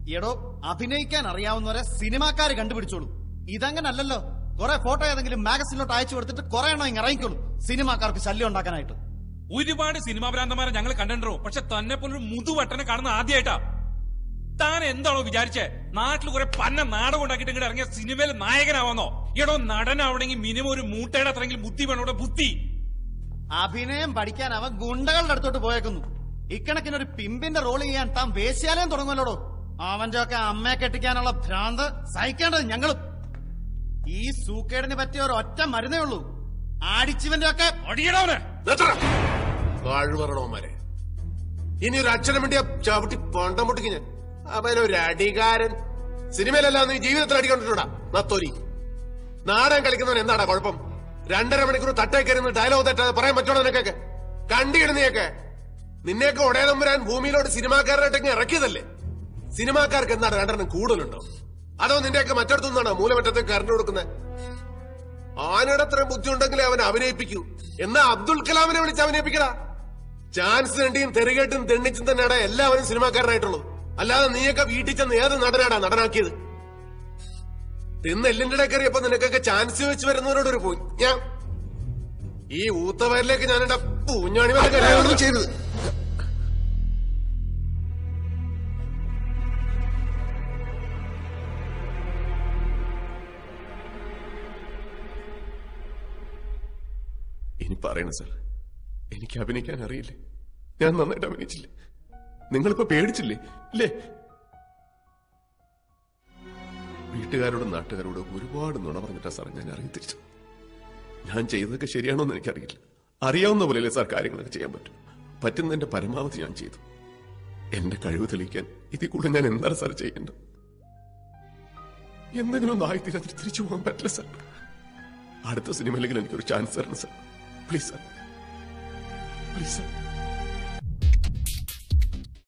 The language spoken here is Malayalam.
എടോ അഭിനയിക്കാൻ അറിയാവുന്നവരെ സിനിമാക്കാര് കണ്ടുപിടിച്ചോളൂ ഇതങ്ങനല്ലല്ലോ കുറെ ഫോട്ടോ ഏതെങ്കിലും മാഗസിനിലോട്ട് അയച്ചു കൊടുത്തിട്ട് കുറെ എണ്ണം ഇങ്ങ് ഇറങ്ങിക്കോളൂ സിനിമാക്കാർക്ക് ശല്യം ഉണ്ടാക്കാനായിട്ട് ഒരുപാട് സിനിമാ ഭ്രാന്തന്മാരെ ഞങ്ങൾ കണ്ടിട്ടുണ്ടോ പക്ഷെ തന്നെ പോലൊരു മുതുവട്ടനെ കാണുന്ന ആദ്യമായിട്ടാ താൻ എന്താണോ വിചാരിച്ചേ നാട്ടിൽ കുറെ പന്ന നാടകം ഉണ്ടാക്കിയിട്ട് ഇങ്ങോട്ട് ഇറങ്ങിയ സിനിമയിൽ നായകനാവാന്നോ എടോ നടനാവണമെങ്കിൽ മിനിമം ഒരു മൂട്ടയുടെ അത്രയെങ്കിലും ബുദ്ധി വേണം ഇവിടെ ബുദ്ധി അഭിനയം പഠിക്കാൻ അവൻ ഗുണ്ടകളുടെ അടുത്തോട്ട് പോയേക്കുന്നു ഇക്കണക്കിന് ഒരു പിമ്പിന്റെ റോൾ ചെയ്യാൻ താൻ വേശ്യാലയം തുടങ്ങുമല്ലോടോ അവന്റെ ഒക്കെ അമ്മയെ കെട്ടിക്കാനുള്ള ഭ്രാന്ത് സഹിക്കേണ്ടത് ഞങ്ങളും ഈ സൂക്കേടിന് പറ്റിയ ഒരു ഒറ്റ മരുന്നേ ഉള്ളൂ ആടിച്ചിവന്റെ ഒക്കെ അടിയടവനെ വാഴ്വറണോമാരെ ഇനി ഒരു അക്ഷരം വേണ്ടിയ ചവിട്ടി പൊണ്ടം പൊട്ടിക്ക് ഞാൻ അവനൊരു അടികാരൻ സിനിമയിലല്ല നീ ജീവിതത്തിൽ അടിക്കൊണ്ടിട്ടുണ്ടാ നത്തോരി നാടകം കളിക്കുന്നവൻ എന്താടാ കുഴപ്പം രണ്ടര മണിക്കൂർ തട്ടേ കയറുന്ന ഡയലോഗ് തെറ്റാതെ പറയാൻ പറ്റുള്ളൂ നിനക്കൊക്കെ കണ്ടിടും നീയൊക്കെ നിന്നെയൊക്കെ ഒടേതം വരാൻ ഭൂമിയിലോട്ട് സിനിമാക്കാരായിട്ടൊക്കെ ഇറക്കിയതല്ലേ സിനിമാക്കാർക്ക് എന്താണ് രണ്ടെണ്ണം കൂടുതലുണ്ടോ അതോ നിന്റെയൊക്കെ മറ്റിടത്തുനിന്നാണോ മൂലമറ്റത്തേക്ക് കറണ്ട് കൊടുക്കുന്നത് ആനയുടെ അത്രയും ബുദ്ധി ഉണ്ടെങ്കിലേ അവൻ അഭിനയിപ്പിക്കൂ എന്നാ അബ്ദുൽ കലാമിനെ വിളിച്ച് അഭിനയിപ്പിക്കടാ ചാൻസ് തണ്ടിയും തെറികേട്ടും തെണ്ണിച്ചും തന്നെയാണ് എല്ലാവരും സിനിമാക്കാരനായിട്ടുള്ളത് അല്ലാതെ നീയൊക്കെ വീട്ടിൽ ചെന്ന് ഏത് നടനാടാ നടനാക്കിയത് തിന്ന് എല്ലിന്റെ ഇടയിൽ കയറിയപ്പോ നിനക്കൊക്കെ ചാൻസ് വെച്ച് വരുന്നവരോട് ഒരു പോയി ഞാൻ ഈ ഊത്തവയറിലേക്ക് ഞാൻ എന്റെ പൂഞ്ഞാണി ഒന്നും ചെയ്തത് ഇനി പറയണം സാർ എനിക്ക് അഭിനയിക്കാൻ അറിയില്ലേ ഞാൻ നന്നായിട്ട് അഭിനയിച്ചില്ലേ നിങ്ങളിപ്പോ പേടിച്ചില്ലേ ഇല്ലേ വീട്ടുകാരോടും നാട്ടുകാരോടും ഒരുപാട് നുണ പറഞ്ഞിട്ടാ സാർ ഞാൻ ഇറങ്ങി തിരിച്ചു ഞാൻ ചെയ്തതൊക്കെ ശരിയാണോ എന്ന് എനിക്കറിയില്ല അറിയാവുന്ന പോലെയല്ലേ സാർ കാര്യങ്ങളൊക്കെ ചെയ്യാൻ പറ്റും പറ്റുന്നതിന്റെ പരമാവധി ഞാൻ ചെയ്തു എന്റെ കഴിവ് തെളിയിക്കാൻ ഇതിൽ കൂടുതൽ ഞാൻ എന്താണ് സാർ ചെയ്യേണ്ടത് എന്തെങ്കിലും ഒന്ന് ആയിത്തീരാതിന് തിരിച്ചു പോകാൻ പറ്റില്ല സാർ അടുത്ത സിനിമയിലെങ്കിലും എനിക്കൊരു ചാൻസ് തരണം sir please sir please sir